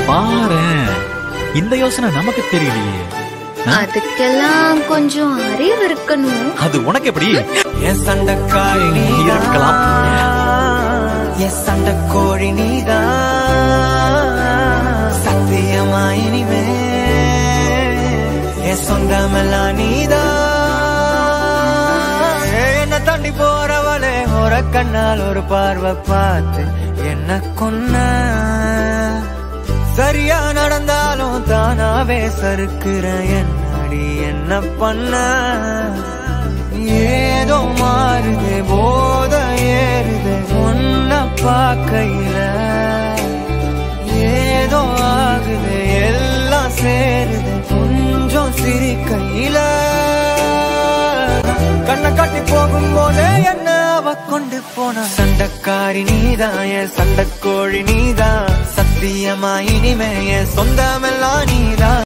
பாரேன் இந்த யோசனை நமக்கு தெரியலையே அதுக்கெல்லாம் கொஞ்சம் அறிவு இருக்கணும் அது உனக்கு எப்படி என் சண்டைக்காரி நீ இருக்கலாம். என் சண்டைக்கோழி நீதான் சத்தியமா இனிமே என் சொந்தமெல்லாம் நீதான் என்ன தாண்டி போறவளே ஒரு கண்ணால் ஒரு பார்வை பார்த்து என்ன கொன்ன சரியா நடந்தாலும் தானாவே சறுக்குற என்னடி என்ன பண்ண ஏதோ மாறுது போத ஏறுது ஒன்ன பார்க்கையில ஏதோ ஆகுது எல்லாம் சேருது கொஞ்சம் சிரிக்கையில கண்ணை காட்டி போகும்போதே என்ன அவ கொண்டு போன சண்டைக்காரி நீதான் என் சண்டைக்கோழி நீதான் சத்தியமா இனிமே என் சொந்தமெல்லாம் நீ